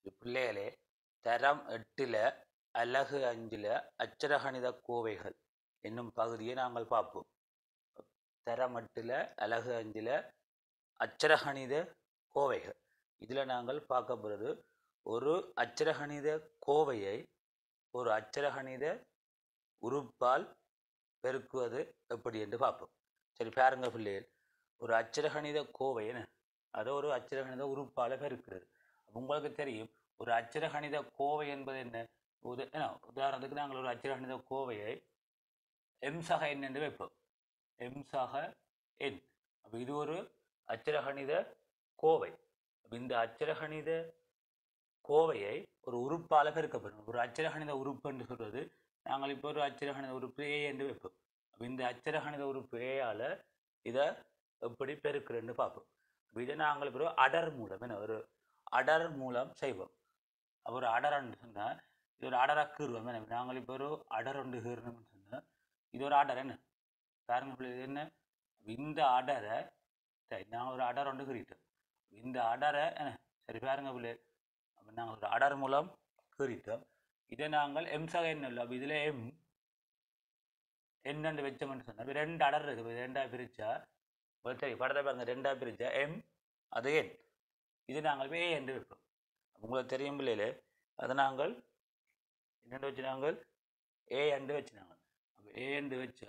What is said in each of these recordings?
பிள்ளைகளே தரம் எட்டில் அலகு அஞ்சில் அச்சரகணித கோவைகள் என்னும் பகுதியை நாங்கள் பார்ப்போம் தரம் எட்டில் அலகு அஞ்சில் அச்சரகணித கோவைகள் இதில் நாங்கள் பார்க்க போகிறது ஒரு அச்சரகணித கோவையை ஒரு அச்சரகணித உறுப்பால் பெருக்குவது எப்படி என்று பார்ப்போம் சரி பாருங்க பிள்ளைகள் ஒரு அச்சரகணித கோவை என்ன அதை ஒரு அச்சரகணித உறுப்பால் பெருக்கிறது உங்களுக்கு தெரியும் ஒரு அச்சரகணித கோவை என்பது என்ன உத என்ன உதாரணத்துக்கு நாங்கள் ஒரு அச்சரகணித கோவையை எம் சக எண் என்று வைப்போம் எம் சக எண் அப்போ இது ஒரு அச்சரகணித கோவை அப்ப இந்த அச்சரகணித கோவையை ஒரு உறுப்பால பெருக்கப்படும் ஒரு அச்சரகணித உறுப்பு என்று சொல்றது நாங்கள் இப்போ ஒரு அச்சரகணித உறுப்பு ஏ என்று வைப்போம் அப்ப இந்த அச்சரகணித உறுப்பு ஏயால இதை எப்படி பெருக்கிறேன்னு பார்ப்போம் அப்ப இதை நாங்கள் இப்போ ஒரு அடர் மூலம் என்ன ஒரு அடர் மூலம் செய்வோம் அப்ப ஒரு அடர்ன்னு சொன்னால் இது ஒரு அடராக கீறுவோம் என்ன நாங்கள் இப்போ ஒரு அடர் ஒன்று கீறணும்னு சொன்னால் இது ஒரு அடர் என்ன பாருங்க பிள்ளை, இது என்ன இந்த அடரை சரி நாங்கள் ஒரு அடர் ஒன்று கீறிட்டோம் இந்த அடரை என்ன சரி பாருங்க பிள்ளை அப்போ நாங்கள் ஒரு அடர் மூலம் கீறிட்டோம் இதை நாங்கள் எம் சக என்ன இல்லை அப்போ இதில் எம் என்னென்று வச்சோம்னு சொன்னால் இப்ப ரெண்டு அடர் இருக்குது இப்ப ரெண்டா பிரிச்சா உங்களுக்கு சரி படத்தை பாருங்க ரெண்டா பிரிச்சா எம் அது என் இது நாங்கள் வே என்று வைப்போம் உங்களுக்கு தெரியும் பிள்ளையில அதை நாங்கள் என்னென்று வச்சு நாங்கள் ஏ என்று வச்சு நாங்கள் அப்போ ஏ என்று வச்சா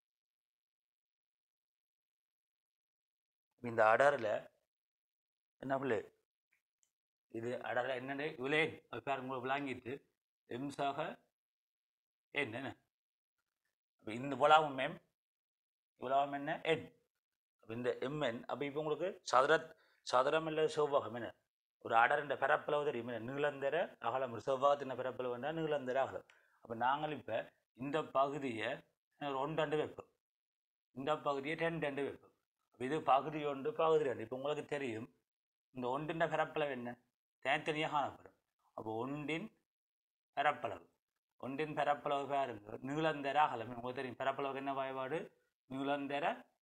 இந்த அடரில் என்ன பிள்ளை இது அடரில் என்னென்ன இவ்வளோ எண் அது பாருங்க உங்களுக்கு விளங்கிட்டு எம்சாக எண் என்ன அப்போ இந்த புலாவும் எம் இவ்வளவும் என்ன எண் அப்போ இந்த எம்என் அப்போ இப்போ உங்களுக்கு சதுர சதுரம் இல்லை செவ்வாகம் என்ன ஒரு அடர்ன்ற பரப்பளவு தெரியும் என்ன நீளந்தர அகலம் ஒரு செவ்வாகத்தின பரப்பளவு வேண்டாம் நீளந்தர அகலம் அப்போ நாங்கள் இப்போ இந்த பகுதியை ஒரு ஒன்றண்டு வைப்போம் இந்த பகுதியை ரெண்டு ரெண்டு வைப்போம் அப்ப இது பகுதி ஒன்று பகுதி ரெண்டு இப்போ உங்களுக்கு தெரியும் இந்த ஒன்றின் பரப்பளவு என்ன தனித்தனியாக காணப்படும் அப்போ ஒன்றின் பரப்பளவு ஒன்றின் பரப்பளவு பாருங்க நீளந்தர அகலம் உங்களுக்கு தெரியும் பரப்பளவுக்கு என்ன வாய்பாடு நீளந்தர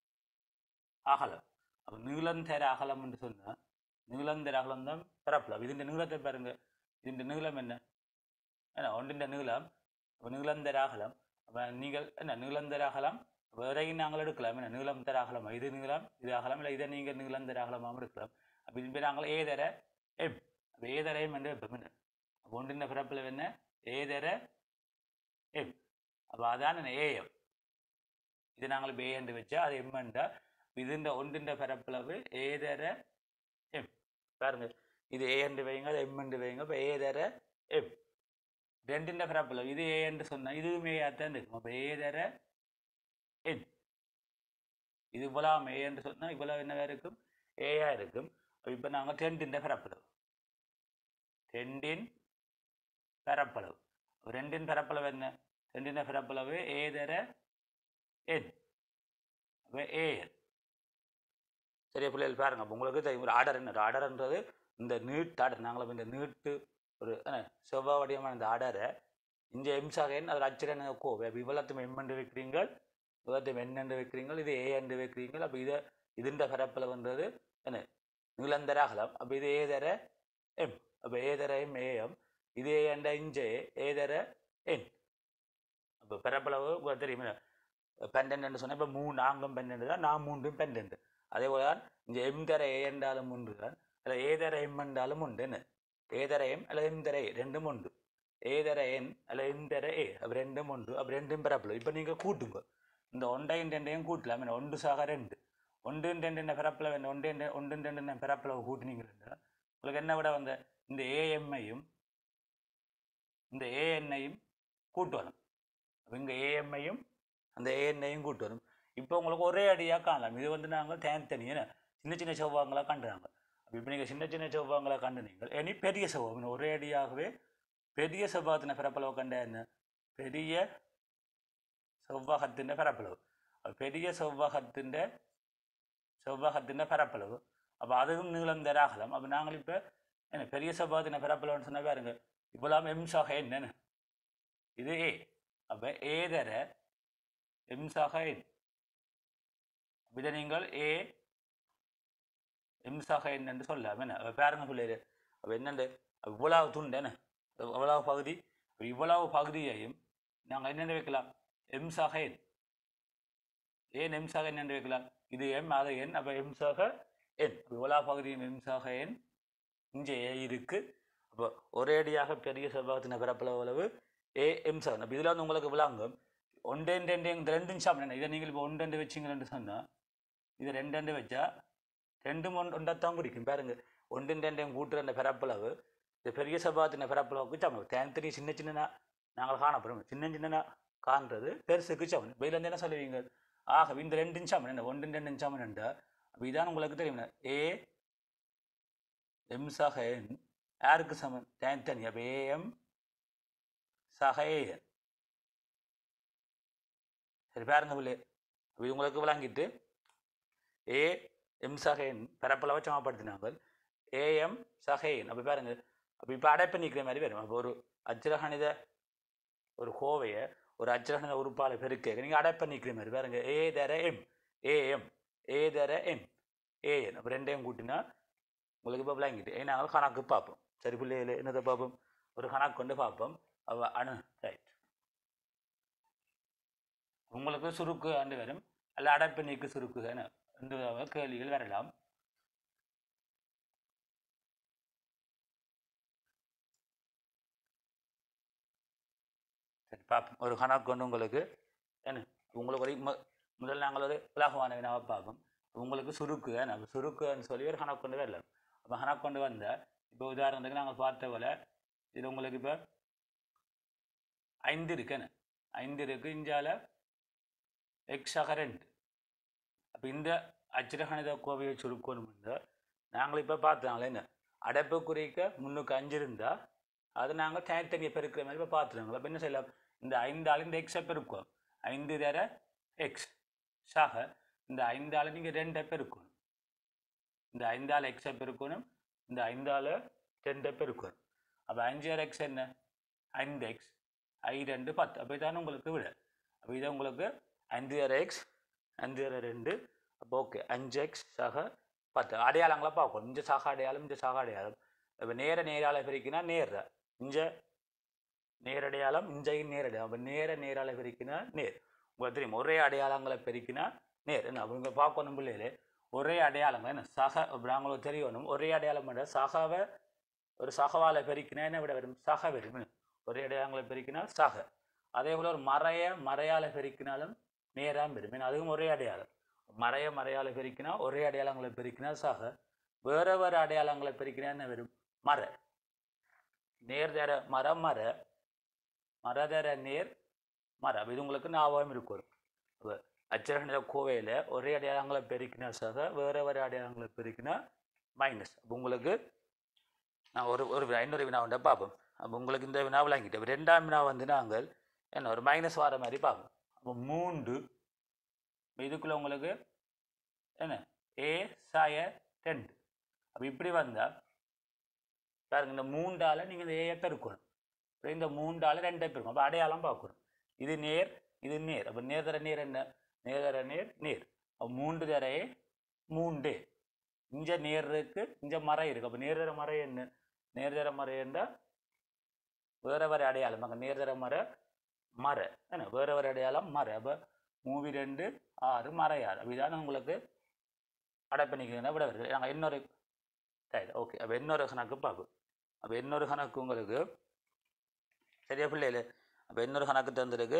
அகலம் அப்போ நீளந்தர அகலம் என்று சொன்னால் நீளந்தர அகலம் தான் பரப்பளவு இதுன்ற நீளத்தை பாருங்க இதுன்ற நீளம் என்ன என்ன ஒன்றின் நீளம் அப்போ நீளந்தர அகலம் அப்போ நீங்கள் என்ன நீளந்தர அகலம் வரையும் நாங்கள் எடுக்கலாம் என்ன நீளம் தர அகலம் இது நீளம் இது அகலம் இல்லை இதை நீங்கள் நீளம் தர அகலமாகவும் எடுக்கலாம் அப்போ இது பேர் நாங்கள் ஏதர எம் அப்போ ஏதர எம் என்று வைப்போம் என்ன அப்போ ஒன்றின் பிறப்பில் என்ன ஏதர எம் அப்போ அதான் என்ன ஏஎம் இது நாங்கள் இப்போ ஏ என்று வச்சா அது எம் என்றா இதுன்ற ஒன்றின் பரப்பளவு ஏதர எம் பாருங்க இது ஏ என்று வைங்க அது எம் என்று வைங்க இப்போ ஏதர எம் ரெண்டின் பரப்பளவு இது ஏ என்று சொன்னால் இதுவும் ஏயாத்தான் இருக்கும் அப்போ ஏதர எண் இது இவ்வளவு ஏ என்று சொன்னால் இவ்வளவு என்னவா இருக்கும் ஏயா இருக்கும் இப்போ நாங்கள் ரெண்டின் பரப்பளவு ரெண்டின் பரப்பளவு ரெண்டின் பரப்பளவு என்ன ரெண்டின் பரப்பளவு ஏதர எண் அப்போ ஏஎன் சரியா பிள்ளைகள் பாருங்க அப்போ உங்களுக்கு தெரியும் ஒரு ஆர்டர் என்ன ஒரு ஆர்டர்ன்றது இந்த நீட் ஆர்டர் நாங்களும் இந்த நீட்டு ஒரு என்ன, செவ்வாய் வடிவமான இந்த ஆர்டரை இந்த எம்சாக எண் அதில் அச்சிரன கோ இவ்வளோத்தையும் எம் என்று வைக்கிறீங்க இவ்வளோத்தையும் என் என்று வைக்கிறீங்க இது ஏ என்று வைக்கிறீங்க அப்போ இதை இதுண்ட பரப்பளவுன்றது என்ன நீளந்தர அகலம் அப்போ இது ஏதர எம் அப்போ ஏதர எம் ஏஎம் இது ஏ என்ற இஞ்சே ஏதர என் அப்போ பரப்பளவு உங்களுக்கு தெரியும் பெண்டன்ட் சொன்னால் இப்போ மூணு நான்கும் பெண்டன்ட் தான் நான் மூன்றும் பெண்டன்ட் அதே போல தான் இந்த எம் தர ஏ என்றாலும் ஒன்று தான் அதில் ஏதர எம் என்றாலும் உண்டு என்ன ஏதர எம் அல்லது எம் தர ஏ ரெண்டும் உண்டு ஏதர என் அல்லது எம் தர ஏ அப்போ ரெண்டும் உண்டு அப்போ ரெண்டும் பரப்பளவு இப்போ நீங்கள் கூட்டுங்க இந்த ஒன்றையும் ரெண்டையும் கூட்டலாம் என்ன ஒன்று சாக ரெண்டு ஒன்று ரெண்டு என்ன பிறப்பில் வேணும் ஒன்று ரெண்டு ஒன்று ரெண்டு என்ன பிறப்பில் கூட்டினீங்கன்னா உங்களுக்கு என்ன விட வந்த இந்த ஏஎம்ஐயும் இந்த ஏஎன்ஐயும் கூட்டு வரும் அப்போ இங்கே ஏஎம்ஐயும் அந்த ஏஎன்ஐயும் கூட்டு வரும் இப்போ உங்களுக்கு ஒரே அடியாக காணலாம் இது வந்து நாங்கள் தனித்தனியாக சின்ன சின்ன செவ்வாங்களாக கண்டுறாங்க அப்போ இப்போ நீங்கள் சின்ன சின்ன செவ்வாங்களாக கண்டு நீங்கள் இனி பெரிய செவ்வாய் ஒரே அடியாகவே பெரிய செவ்வாத்தின பிறப்பளவு கண்ட என்ன பெரிய செவ்வகത്തിൻ്റെ പരപ്പളവ് അപ്പോൾ പെരിയ செவ்வகத்திൻ്റെ செவ்வகத்திൻ്റെ பரப்பளவு அப்போ அதுவும் நீளம் தர அகலம் அப்போ நாங்கள் இப்போ என்ன பெரிய செவ்வகத்தின பரப்பளவுன்னு சொன்னால் பாருங்க இப்போலாம் எம் சக என்ன இது ஏ அப்போ ஏ தர எம் சக என் இதை நீங்கள் ஏ எம் சக என் என்று சொல்லலாம் என்ன அப்ப பாருங்க பிள்ளைகள் அப்போ என்னண்டு இவ்வளவு துண்டு என்ன இவ்வளவு பகுதி அப்ப இவ்வளவு பகுதியையும் நாங்கள் என்னென்ன வைக்கலாம் எம் சக எண் ஏன் எம் சக எண் என்று வைக்கலாம் இது எம் அது எண் அப்போ எம் சக எண் அப்ப இவ்வளவு பகுதியும் எம் சக எண் இங்கே ஏ இருக்கு அப்போ ஒரேடியாக பெரிய செவ்வகத்தின் பரப்பளவு அளவு ஏ எம் சகன் அப்போ இதில் வந்து உங்களுக்கு விளங்கும் ஒன்று ரெண்டு இந்த ரெண்டு சாப்பிடணும் இதை நீங்கள் இப்போ ஒன்று ரெண்டு வச்சிங்கன்னு சொன்னால் இது ரெண்டு ரெண்டு வச்சா ரெண்டும் ஒன்று ஒன்றைத்தான் குறிக்கும் பாருங்க ஒன்று ரெண்டையும் கூட்டுற அந்த பரப்பளவு இந்த பெரிய செவ்வகத்தின் பரப்பளவுக்கு சமம் தனித்தனி சின்ன சின்ன நாங்கள் காணப்படும் சின்ன சின்ன காண்றது பெருசுக்கு சமன் வெயில இருந்து என்ன சொல்லுவீங்க ஆக இந்த ரெண்டு சமன் என்ன ஒன்று ரெண்டு சமன் ரெண்டா அப்போ இதான் உங்களுக்கு தெரியும் ஏ எம் சக என் யாருக்கு சமன் தனித்தனி அப்போ ஏஎம் சக ஏஎன் சரி பாருங்க பிள்ளை அப்போ இது உங்களுக்கு விளங்கிட்டு ஏ எம் சகைன் பரப்பளவை சமப்படுத்தினாங்க ஏஎம் சகைன் அப்போ பாருங்க அப்போ இப்போ அடைப்பு நிற்கிற மாதிரி வரும் அப்போ ஒரு அச்சிரகணித ஒரு கோவையை ஒரு அச்சிரகணித உறுப்பாலை பெருக்க நீங்கள் அடைப்பை நிற்கிற மாதிரி பாருங்க ஏ தர எம் ஏஎம் ஏ தர எம் ஏஎன் அப்போ ரெண்டையும் கூட்டினா உங்களுக்கு இப்போ விளங்கிட்டு ஏன்னா நாங்கள் கணக்கு பார்ப்போம் சரி பிள்ளைகளே என்னதை பார்ப்போம் ஒரு கணக்கு கொண்டு பார்ப்போம் அவ அணு ரைட் உங்களுக்கு சுருக்கு ஆண்டு வரும் அல்ல அடைப்பு நீக்கு சுருக்கு என ரெண்டு விதமான கேள்விகள் வரலாம் சரி பார்ப்போம் ஒரு கணக்கு கொண்டு உங்களுக்கு என்ன உங்களுக்கு ஒரு மு- முதல்ல நாங்கள் ஒரு இலகுவான வினாவை பார்ப்போம் உங்களுக்கு சுருக்கு என்ன அப்ப சுருக்குன்னு சொல்லி ஒரு கணக்கு கொண்டு வரலாம் அப்போ கணக்கு கொண்டு வந்த இப்போ உதாரணத்துக்கு நாங்கள் பார்த்த போல இது உங்களுக்கு இப்போ ஐந்து இருக்குன்னு ஐந்து இருக்கு இந்தியாவில் எக்ஸாக ரெண்டு அப்போ இந்த அச்சிரகணித கோவையை சுருக்கணும் நாங்கள் இப்போ பார்த்தாங்களே என்ன அடைப்பு குறிக்க முன்னுக்கு அஞ்சு இருந்தால் அதை நாங்கள் தனித்தனியை பெருக்கிற மாதிரி இப்போ பார்த்துருங்களா அப்போ என்ன செய்யலாம் இந்த ஐந்தாள் இந்த எக்ஸை பெருக்குவோம் ஐந்து தர எக்ஸ் சாக இந்த ஐந்தாள் நீங்கள் ரெண்டை பெருக்கணும் இந்த ஐந்தாள் எக்ஸை பெருக்கணும் இந்த ஐந்தாள் ரெண்டை பெருக்கணும் அப்போ அஞ்சு தர எக்ஸ் என்ன ஐந்து எக்ஸ் ஐ ரெண்டு பத்து அப்போ இதான உங்களுக்கு விட அப்போ இதை உங்களுக்கு அஞ்சு தர எக்ஸ் அஞ்சு தர ரெண்டு அப்போ ஓகே அஞ்சு எக்ஸ் சக பத்து அடையாளங்களை பார்க்கணும் இந்த சக அடையாளம் இந்த சக அடையாளம் இப்போ நேர நேரால பிரிக்கினா நேர இஞ்ச நேரடையாளம் இஞ்சையும் நேரடையாளம் அப்போ நேர நேரால பிரிக்கினா நேர் உங்களுக்கு தெரியும் ஒரே அடையாளங்களை பெருக்கினா நேர் என்ன அவங்க பார்க்கணும் பிள்ளைகளே ஒரே அடையாளங்கள் என்ன சக அப்படி அவங்களுக்கு தெரியணும் ஒரே அடையாளம் பண்ண சகாவை ஒரு சகவால பெருக்கினா என்ன விட வரும் சக வரும் என்ன? ஒரே அடையாளங்களை பெருக்கினா சக அதே போல் ஒரு மறைய மறையால பெருக்கினாலும் நேராக வரும் ஏன்னா அதுவும் ஒரே அடையாளம் மறைய மறையால பெருக்கினா ஒரே அடையாளங்களை பெருக்கினா சக வேற வேறு அடையாளங்களை பெருக்கினா என்ன வரும் மர நேர் தர மர மர மர தர நேர் மர அப்ப இது உங்களுக்கு ஞாபகம் இருக்கும் அப்போ அச்சரகணித கோவையில் ஒரே அடையாளங்களை பெருக்கினா சக வேற வேறு அடையாளங்களை பெருக்கினா மைனஸ் அப்போ உங்களுக்கு நான் ஒரு ஒரு வினா இன்னொரு வினா உண்டை பார்ப்போம் அப்போ உங்களுக்கு இந்த வினா விளங்கிட்டு அப்ப ரெண்டாம் வினா வந்து நாங்கள் என்ன ஒரு மைனஸ் வர மாதிரி பார்ப்போம் அப்போ மூன்று இதுக்குள்ள உங்களுக்கு என்ன ஏ சாய ரெண்டு அப்போ இப்படி வந்தால் பாருங்க இந்த மூண்டால நீங்கள் இந்த ஏயை பெருக்கணும் அப்ப இந்த மூண்டால ரெண்டை பெருக்கும் அப்போ அடையாளம் பார்க்கணும் இது நேர் இது நேர் அப்போ நேர் தர நேர் என்ன நேர் தர நேர் நேர் அப்போ மூன்று தரையே மூண்டு இஞ்ச நேர் இருக்கு இஞ்ச மரம் இருக்கு அப்போ நேர் தர மரம் என்ன நேர் தர மரம் என்றால் வேற வேற அடையாளம் அங்கே நேர் தர மர மர என்ன வேற வேற அடையாளம் மர அப்போ மூவி ரெண்டு ஆறு மறையாறு அப்போ இதான உங்களுக்கு அடைப்பணிக்கிறத விட வருது நாங்கள் இன்னொரு சரி ஓகே அப்போ இன்னொரு கணக்கு பார்க்கும் அப்போ இன்னொரு கணக்கு உங்களுக்கு சரியா பிள்ளைகளே அப்போ இன்னொரு கணக்கு தந்திருக்கு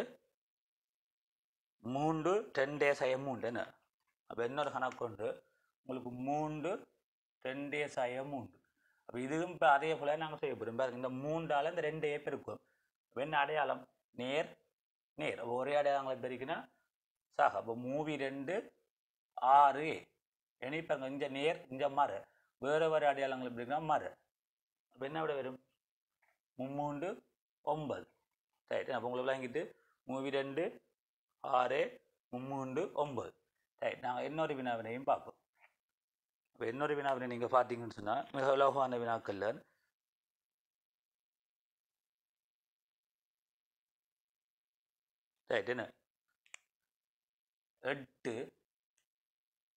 மூன்று ரெண்டே சய மூன்று என்ன அப்போ இன்னொரு கணக்கு உண்டு உங்களுக்கு மூன்று ரெண்டே சய மூன்று அப்போ இதுவும் இப்போ அதே போல் நாங்கள் செய்ய போகிறோம் பாருங்க இந்த மூன்றால் இந்த ரெண்டையே பெருக்கும் அப்ப என்ன அடையாளம் நேர் நேர் அப்போ ஒரே அடையாளங்களை பெருக்கினா சாக அப்போ மூவி ரெண்டு ஆறு இனி பாருங்க இந்த நேர் இந்த மர வேறு வேறு அடையாளங்கள் எப்படின்னா மர அப்போ என்ன விட வரும் மும்மூண்டு ஒன்பது ரைட் அப்போ உங்களுக்கு விளங்கிட்டு மூவி ரெண்டு ஆறு மும்மூண்டு ஒன்பது ரைட் நாங்கள் இன்னொரு வினாவினையும் பார்ப்போம் இப்போ இன்னொரு வினாவினை நீங்கள் பார்த்தீங்கன்னு சொன்னால் மிக இலகுவான வினாக்கள்ல ரைட் என்ன எட்டு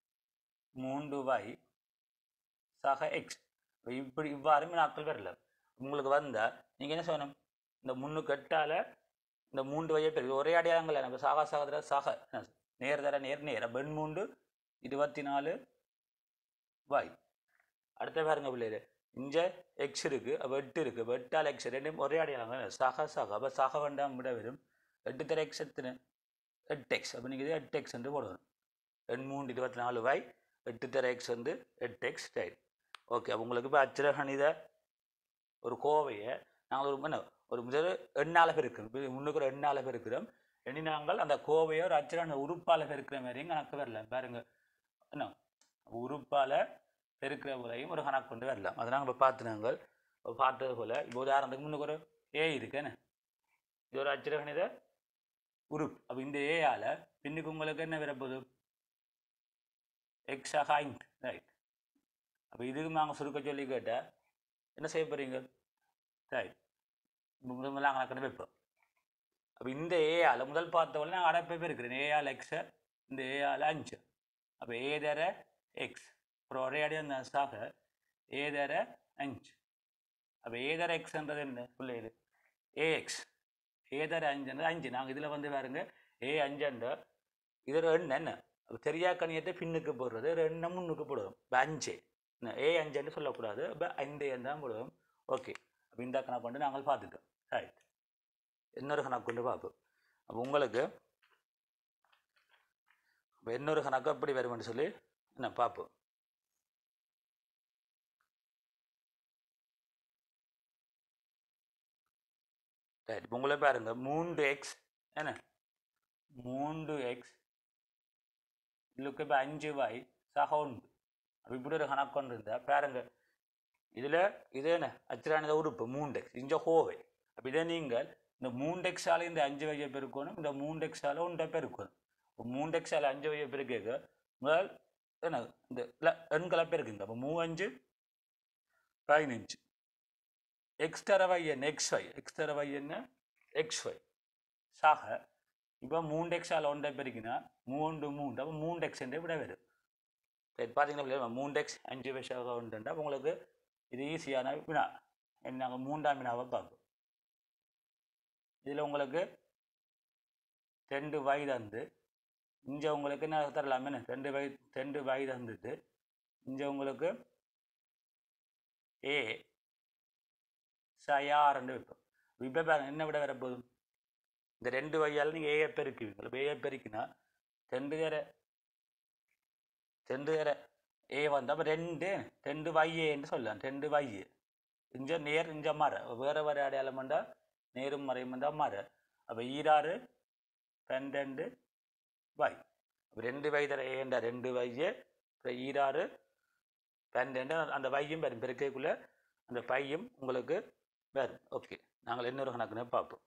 மூன்று வை சக எக்ஸ் இப்படி இவ்வாறு வினாக்கள் வரல உங்களுக்கு வந்தால் நீங்கள் என்ன சொல்லணும் இந்த முன்னுக்கு எட்டால் இந்த மூன்று வகையை பெருக்கு ஒரே அடையாளங்கள் நம்ம சாகா சாகதர சாக நேர் தர நேர் நேர் பெண் மூன்று இருபத்தி நாலு வாய் அடுத்த பாருங்க பிள்ளைகள் இங்கே எக்ஸ் இருக்கு அப்போ எட்டு இருக்கு அப்போ எட்டால் எக்ஸ் ரெண்டும் ஒரே அடையாளம் சக சக அப்போ சக வேண்டாம் விட வரும் எட்டு தர எக்ஸ் எத்தனை எட்டு எக்ஸ் அப்போ நீங்கள் இது எட்டு எக்ஸ் என்று போடணும் எண் மூன்று இருபத்தி நாலு வாய் எட்டு தர எக்ஸ் வந்து எட்டு எக்ஸ் டைட் ஓகே அப்போ உங்களுக்கு இப்போ அச்சிரகணித ஒரு கோவையை நாங்கள் ஒரு என்ன ஒரு முதல் எண்ணால் பெருக்கிறோம் இப்போ முன்னுக்கு ஒரு எண்ணால் பெருக்கிறோம் எண்ணி நாங்கள் அந்த கோவையை ஒரு அச்சிரகண உறுப்பால் பெருக்கிற மாதிரியும் கணக்கு வரல பாருங்க என்ன உறுப்பால் பெருக்கிற முறையும் ஒரு கணக்கு கொண்டு வரலாம் அதை நாங்கள் இப்போ பார்த்து நாங்கள் இப்போ பார்த்தது போல் இப்போ உதாரணத்துக்கு முன்னுக்கு ஒரு ஏ இருக்குன்னு இது ஒரு அச்சிரகணித உறுப்பு அப்போ இந்த ஏயால் பின்னுக்கு உங்களுக்கு என்ன வரப்போகுது எக்ஸா ஹைண்ட் ரைட் அப்போ இதுக்கு நாங்கள் சுருக்க சொல்லி கேட்டால் என்ன செய்ய போகிறீங்க ரைட் முதல்ல கணக்கு வைப்போம் அப்போ இந்த ஏஆல முதல் பார்த்த உடனே நான் அடைப்பே இருக்கிறேன் ஏஆல் எக்ஸை இந்த ஏஆல் அஞ்சு அப்போ ஏ தர எக்ஸ் அப்புறம் ஒரே அடி அந்த சாக ஏ தர அஞ்சு அப்போ ஏ தர எக்ஸ்ன்றது என்ன பிள்ளைகள் ஏஎக்ஸ் ஏ தர அஞ்சுன்றது அஞ்சு நாங்கள் இதில் வந்து பாருங்க ஏ அஞ்சுன்ற இது ரெண்டு என்ன அப்போ தெரியா கணியத்தை பின்னுக்கு போடுறது ரெண்டு முன்னுக்கு போடுவோம் இப்போ அஞ்சு என்ன ஏ அஞ்சுன்னு சொல்லக்கூடாது இப்போ ஐந்து தான் போடுவோம் ஓகே அப்போ இந்த கணக்கு கொண்டு நாங்கள் பார்த்துட்டோம் ரைட் இன்னொரு கணக்கு கொண்டு பார்ப்போம் அப்போ உங்களுக்கு இப்போ இன்னொரு கணக்கு எப்படி வரும்னு சொல்லி என்ன பார்ப்போம் ரைட் இப்போ உங்களை பாருங்க மூன்று எக்ஸ் என்ன மூன்று எக்ஸ் இதுக்கு இப்போ அஞ்சு வாய் சக உண்டு அப்போ இப்படி ஒரு கணக்கு கொண்டு இருந்தால் பாருங்க இதில் இது என்ன அச்சிரானத உறுப்பு மூண்டெக்ஸ் இஞ்ச ஹோவை அப்போ இதை நீங்கள் இந்த மூண்டெக்ஸால இந்த அஞ்சு வகையை பெருக்கணும் இந்த மூண்டெக்ஸால ஒன்றை பெருக்கணும் இப்போ மூண்டெக்ஸால அஞ்சு வகையை பெருக்க முதல் என்ன இந்த இல்லை எண்களை பெருக்குங்க அப்போ மூவஞ்சு பதினஞ்சு எக்ஸ்டர வையன் எக்ஸ் ஒய் எக்ஸ்டர வையன் எக்ஸ் ஒய் சாக இப்போ மூன்று எக்ஸால் ஒன்றை பெருக்கினா மூன்று மூன்று அப்போ மூன்று எக்ஸ் என்றே விட வரும் சரி பார்த்தீங்கன்னா மூன்று எக்ஸ் அஞ்சு வயசாக உண்டுண்டா உங்களுக்கு இது ஈஸியான வினா நாங்கள் மூன்றாம் வினாவை பார்ப்போம் இதில் உங்களுக்கு ரெண்டு வயது தந்து இங்கே உங்களுக்கு என்ன தரலாமே என்ன ரெண்டு வயது ரெண்டு வயது தந்துட்டு இங்கே உங்களுக்கு ஏ சயாரண்டு வைப்போம் இப்போ பாருங்க என்ன விட வரப்போகுது இந்த ரெண்டு வகையால் நீங்கள் ஏஐ பெருக்குவீங்க இப்போ ஏஐ பெருக்கினா ரெண்டு தர ரெண்டு தர ஏ வந்து அப்போ ரெண்டு ரெண்டு வையேன்னு சொல்லலாம் ரெண்டு வையே இஞ்ச நேர் இஞ்ச மர வேறு வேறு அடையாளம் வந்தா நேரும் மறையும் வந்தா மர அப்போ ஈராறு பன்னெண்டு வை அப்போ ரெண்டு வை தர ஏண்டா ரெண்டு வையே அப்புறம் ஈராறு பன்னெண்டு அந்த வையும் வரும் பெருக்கைக்குள்ளே அந்த பையும் உங்களுக்கு வரும் ஓகே நாங்கள் இன்னொரு கணக்குன்னு பார்ப்போம்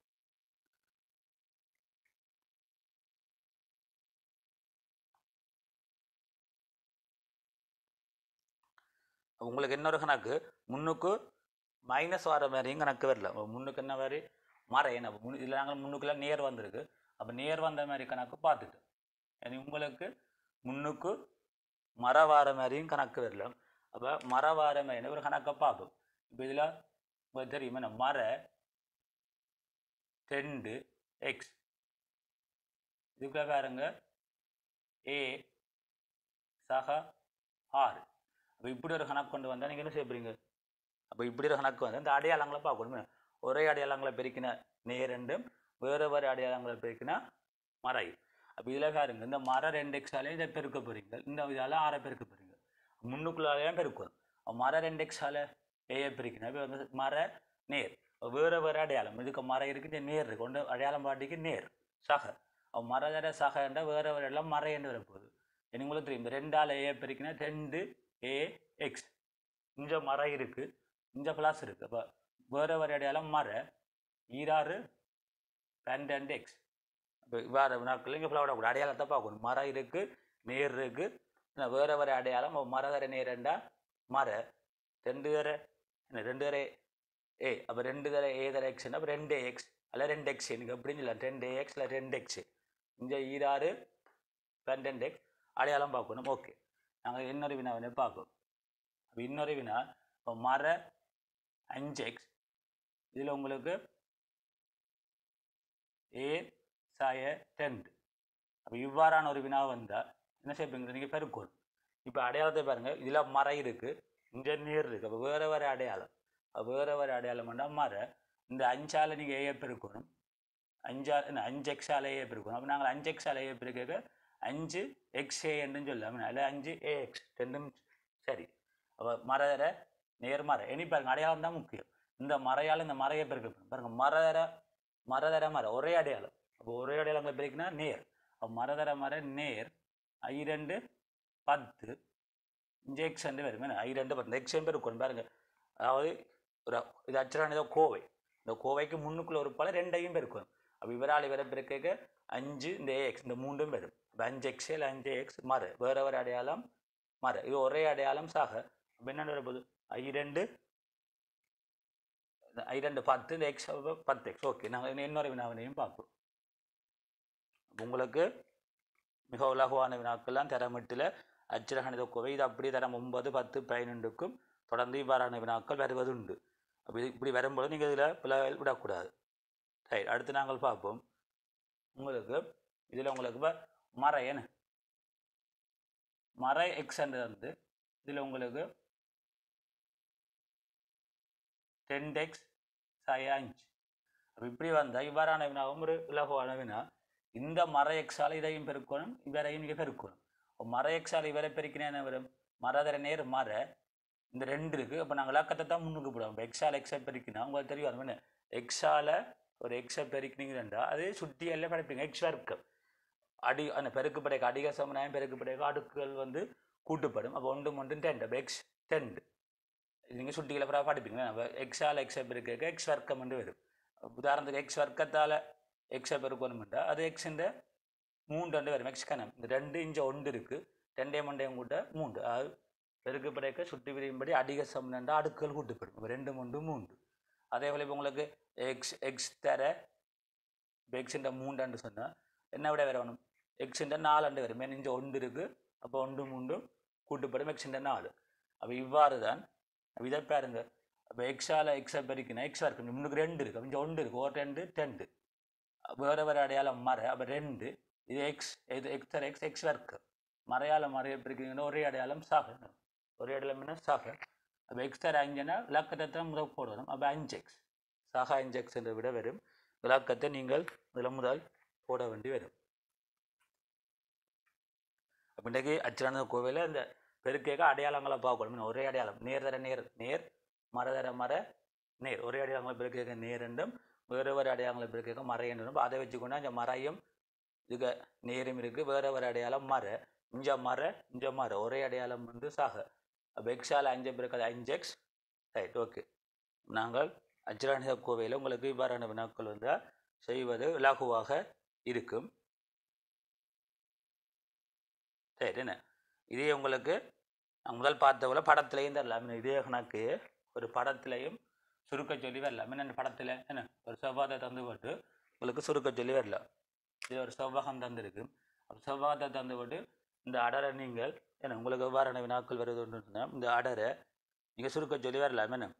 உங்களுக்கு இன்னொரு கணக்கு முன்னுக்கு மைனஸ் வர மாதிரியும் கணக்கு வரல அப்ப முன்னுக்கு என்ன மாதிரி மறையன் அப்போ முன் இதில் நாங்கள் முன்னுக்குலாம் நேர் வந்திருக்கு அப்போ நேர் வந்த மாதிரி கணக்கு பார்த்துட்டோம் இனி உங்களுக்கு முன்னுக்கு மர வார மாதிரியும் கணக்கு வரலாம் அப்போ மர வார மாதிரி ஒரு கணக்கை பார்ப்போம் இப்போ இதில் உங்களுக்கு தெரியுமா என்ன மர ரெண்டு எக்ஸ் இதுக்குள்ள பாருங்க ஏ சக ஆறு அப்போ இப்படி ஒரு கணக்கு கொண்டு வந்தால் நீங்கள் என்ன செய்ய போறீங்க அப்போ இப்படி ஒரு கணக்கு வந்து இந்த அடையாளங்களை பார்க்கணும் ஒரே அடையாளங்களை பெருக்கின நேரண்டும் வேறு வேறு அடையாளங்களை பெருக்கினா மறை அப்போ இதில் பாருங்க இந்த மர ரெண்டு எக்ஸாலையும் இதை பெருக்க போறீங்க இந்த இதால் ஆறை பெருக்க போறீங்க முன்னுக்குள்ளாலையும் பெருக்கும் அப்ப மர ரெண்டு எக்ஸால ஏஐ பெருக்கினா இப்போ வந்து மர நேர் வேறு வேறு அடையாளம் இதுக்கு மரம் இருக்குது நேர் இருக்கு ஒன்று அடையாளம் பாட்டிக்கு நேர் சக அவன் மரதர சகன்ற வேறு வேறு எல்லாம் மறையன்னு வரப்போகுது எனக்கு உங்களுக்கு தெரியும் இந்த ரெண்டால் ஏ பெருக்கினா ரெண்டு ஏ எக்ஸ் இஞ்ச மரம் இருக்கு இஞ்ச பிளாஸ் இருக்கு அப்போ வேறு வேறு அடையாளம் மர ஈராறு பன்னெண்டு எக்ஸ் இப்போ வேறு நாட்கள் இங்கே ஃப்ளவர் கூட அடையாளத்தை பார்க்கணும் மரம் இருக்கு நேர் இருக்கு என்ன வேறு வேறு அடையாளம் மரதர நேரண்டா மர ரெண்டு தர என்ன ரெண்டு தர ஏ அப்போ ரெண்டு தர ஏ தர எக்ஸ்னா அப்போ ரெண்டு எக்ஸ் அல்ல ரெண்டு எக்ஸ் எனக்கு அப்படின்னு சொல்லலாம் ரெண்டு எக்ஸ் இல்லை ரெண்டு எக்ஸ் இங்கே ஈராறு பன்னெண்டு எக்ஸ் அடையாளம் பார்க்கணும் ஓகே நாங்கள் இன்னொரு வினாவினை பார்ப்போம் அப்போ இன்னொரு வினா இப்போ மர அஞ்சு எக்ஸ் இதில் உங்களுக்கு ஏ சாய டென்ட் அப்போ இவ்வாறான ஒரு வினா வந்தால் என்ன செய்வீங்க நீங்கள் பெருக்கணும் இப்போ அடையாளத்தை பாருங்கள் இதில் மறை இருக்குது இங்கே நீர் இருக்குது அப்போ வேறு வேறு அடையாளம் அப்போ வேறு வேறு அடையாளம் பண்ணால் மர இந்த அஞ்சால் நீங்கள் ஏஏ பெருக்கணும் அஞ்சா என்ன அஞ்சு எக்ஸால் ஏஏ பெருக்கணும் அப்போ நாங்கள் அஞ்சு எக்ஸால் ஏஏ பெருக்க அஞ்சு எக்ஸ் ஏன்னு சொல்லலாம் அதில் அஞ்சு ஏஎக்ஸ் ரெண்டும் சரி அப்போ மரதர நேர்மறை இனி பாருங்க அடையாளம் தான் முக்கியம் இந்த மறையால் இந்த மறையை பெருக்க பாருங்க மரதர மரதர மர ஒரே அடையாளம் அப்போ ஒரே அடையாளங்களை பெருக்கினா நேர் அப்போ மரதர மர நேர் ஐ ரெண்டு பத்து இங்கே எக்ஸ் ரெண்டு வரும் என்ன ஐ ரெண்டு பத்து எக்ஸ் ரெண்டு இருக்கும் பாருங்க அதாவது ஒரு இது அச்சரானதோ கோவை இந்த கோவைக்கு முன்னுக்குள்ள ஒரு பல ரெண்டையும் பெருக்கும் அப்போ இவரால் இவரை பெருக்க அஞ்சு இந்த ஏஎக்ஸ் இந்த மூன்றும் வரும் இப்போ அஞ்சு எக்ஸ் இல்லை அஞ்சு எக்ஸ் மர வேற ஒரு அடையாளம் மர இது ஒரே அடையாளம் சாக அப்போ என்ன வரப்போகுது ஐ ரெண்டு ஐ ரெண்டு பத்து இந்த எக்ஸ் பத்து எக்ஸ் ஓகே நாங்கள் இன்னொரு வினாவினையும் பார்ப்போம் உங்களுக்கு மிக உலகுவான வினாக்கள்லாம் தரமிட்டில் அச்சிரகணித கோவை இது அப்படியே தரம் ஒன்பது பத்து பதினொன்றுக்கும் தொடர்ந்து இவ்வாறான வினாக்கள் வருவது உண்டு அப்படி இப்படி வரும்போது நீங்கள் இதில் பிள்ளைகள் விடக்கூடாது சரி அடுத்து நாங்கள் பார்ப்போம் உங்களுக்கு இதில் உங்களுக்கு இப்போ மறை என்ன மறை எக்ஸ்ன்றது வந்து இதில் உங்களுக்கு டென் எக்ஸ் சாய அஞ்சு அப்போ இப்படி வந்தால் இவ்வாறான வினாவும் ஒரு இலகுவான வினா இந்த மர எக்ஸால் இதையும் பெருக்கணும் இவரையும் நீங்கள் பெருக்கணும் இப்போ மர எக்ஸால் இவரை பெருக்கினா என்ன வரும் மரதர நேர் மர இந்த ரெண்டு இருக்குது அப்போ நாங்கள் இலக்கத்தை தான் முன்னுக்கு போடுவோம் இப்போ எக்ஸால் எக்ஸை பெருக்கினா உங்களுக்கு தெரியும் என்ன எக்ஸால் ஒரு எக்ஸை பெருக்கினீங்கன்னா அது சுட்டி எல்லாம் படைப்பீங்க எக்ஸ் வர்க்கம் அடி அந்த பெருக்குப்படைக்கு அடிக சமநாயம் பெருக்குப்படைக்கு அடுக்குகள் வந்து கூட்டுப்படும் அப்போ ஒன்று ஒன்று டென் அப்போ எக்ஸ் டென் நீங்கள் சுட்டிகளை பிறகு படிப்பீங்க அப்போ எக்ஸால் எக்ஸை பெருக்க எக்ஸ் வர்க்கம் வந்து வரும் உதாரணத்துக்கு எக்ஸ் வர்க்கத்தால் எக்ஸை பெருக்கணும்ன்றா அது எக்ஸுன்ற மூன்று ரெண்டு வரும் எக்ஸ் கணம் இந்த ரெண்டு இஞ்சு ஒன்று இருக்குது ரெண்டே மண்டையும் கூட்ட மூன்று அது பெருக்கு படைக்க சுட்டி விரியும்படி அதிக சமனண்டா அடுக்குகள் கூட்டுப்படும் இப்போ ரெண்டு மூன்று மூன்று அதே போல் இப்போ உங்களுக்கு எக்ஸ் எக்ஸ் தர இப்போ எக்ஸுன்ற மூன்றாண்டு சொன்னால் என்ன விட வரணும் எக்ஸுன்ற நாலாண்டு வரும் ஏன்னா இங்கே ஒன்று இருக்குது அப்போ ஒன்று மூன்று கூட்டுப்படும் எக்ஸுன்ற நாலு அப்போ இவ்வாறு தான் அப்ப இதை பாருங்க அப்போ எக்ஸால் எக்ஸை பெருக்கினா எக்ஸாக இருக்கு முன்னுக்கு ரெண்டு இருக்குது இங்கே ஒன்று இருக்குது ஒரு ரெண்டு டென்டு வேறு வேறு அடையாளம் மர அப்போ ரெண்டு இது எக்ஸ் இது எக்ஸ் எக்ஸ் எக்ஸ் ஒர்க்கு மறையாள மறைய பிரிக்கிறீங்கன்னா ஒரே அடையாளம் சாக ஒரே அடையாளம் என்ன சாக அப்போ எக்ஸ்டர் அஞ்சுனா இலக்கத்தை தான் முதல் போடணும் அப்போ அஞ்சு எக்ஸ் சாக அஞ்சு எக்ஸ் என்று விட வரும் இலக்கத்தை நீங்கள் இதில் முதல் போட வேண்டி வரும் அப்போ இன்றைக்கு அச்சிரான கோவிலில் இந்த பெருக்கேக்க அடையாளங்களை பார்க்கணும் ஒரே அடையாளம் நேர் தர நேர் நேர் மரதர மர நேர் ஒரே அடையாளங்களை பெருக்கேக்க நேர் என்றும் வேறு வேறு அடையாளங்களை பிறக்க மறை என்று அதை வச்சுக்கொண்டு அந்த மறையும் இதுக்கு நேரும் இருக்குது வேறு வேறு அடையாளம் மர இஞ்ச மர இஞ்ச மர ஒரே அடையாளம் வந்து சாக அப்போ எக்ஸால் அஞ்சு பிறகு அஞ்சு எக்ஸ் ரைட் ஓகே நாங்கள் அச்சிராணித கோவையில் உங்களுக்கு இவ்வாறான வினாக்கள் வந்து செய்வது இலகுவாக இருக்கும் சரி என்ன இதே உங்களுக்கு நான் முதல் பார்த்த போல படத்துலையும் தரலாம் இதே கணக்கு ஒரு படத்துலையும் சுருக்க சொல்லி வரலாம் என்ன படத்தில் என்ன ஒரு செவ்வாதை தந்து போட்டு உங்களுக்கு சுருக்க சொல்லி வரலாம் இது ஒரு செவ்வகம் தந்திருக்கு அப்போ செவ்வகத்தை தந்து போட்டு இந்த அடரை நீங்கள் என்ன உங்களுக்கு எவ்வாறான வினாக்கள் வருது ஒன்றுனா இந்த அடரை நீங்கள் சுருக்க சொல்லி வரலாம் என்ன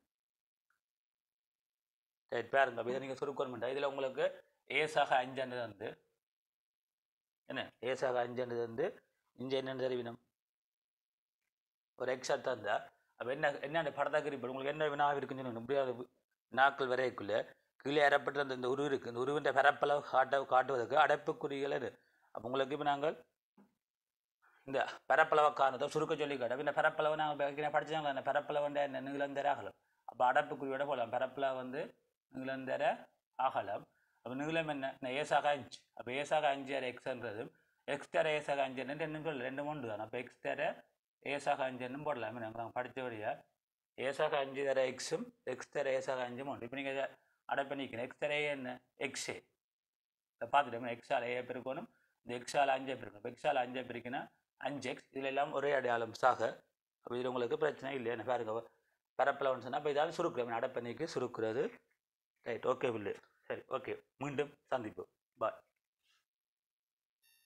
சரி பாருங்க அப்போ இதை நீங்கள் சுருக்கணும் இதில் உங்களுக்கு ஏசாக அஞ்சானது வந்து என்ன ஏசாக அஞ்சானது வந்து இங்கே என்னென்னு தெரிவினம் ஒரு எக்ஸா தந்தா அப்போ என்ன என்ன அந்த படத்தை குறிப்பிடும் உங்களுக்கு என்ன வினா இருக்குன்னு சொல்லணும் முடியாத வினாக்கள் வரைக்குள்ள கீழே ஏறப்பட்ட அந்த இந்த உருவு இருக்குது இந்த உருவின் பரப்பளவு காட்ட காட்டுவதற்கு அடைப்புக்குறிகள் இது அப்போ உங்களுக்கு இப்போ நாங்கள் இந்த பரப்பளவை காரணத்தை சுருக்க சொல்லி காட்டும் இந்த பரப்பளவை நாங்கள் படிச்சாங்க அந்த பரப்பளவுன்ற என்ன நீளந்தர அகலம் அப்போ அடைப்புக்குறியோட போகலாம் பரப்பளவு வந்து நீளந்தர அகலம் அப்போ நீளம் என்ன இந்த ஏசாக அஞ்சு அப்போ ஏசாக அஞ்சு அரை எக்ஸ்ன்றது எக்ஸ் தர ஏசாக அஞ்சு ரெண்டு சொல்லு ரெண்டு மூன்று தான் அப்போ எக்ஸ் தர ஏசாக அஞ்சுன்னு போடலாம் நாங்கள் படித்தபடியாக ஏசாக அஞ்சு தர எக்ஸும் எக்ஸ் தர ஏசாக அஞ்சும் உண்டு இப்போ நீங்கள் அடை பண்ணிக்கணும் எக்ஸ் தர என்ன எக்ஸே இதை பார்த்துட்டு எக்ஸால் ஏ பெருக்கணும் இந்த எக்ஸால் அஞ்சே பெருக்கணும் இப்போ எக்ஸால் அஞ்சே பெருக்கினா அஞ்சு எக்ஸ் இதில் எல்லாம் ஒரே அடையாளம் சாக அப்போ இதில் உங்களுக்கு பிரச்சனை இல்லை என்ன பாருங்க பரப்பளவுன்னு சொன்னால் அப்போ இதால் சுருக்குறோம் அடை பண்ணிக்கு சுருக்குறது ரைட் ஓகே பில்லு சரி ஓகே மீண்டும் சந்திப்போம் பாய்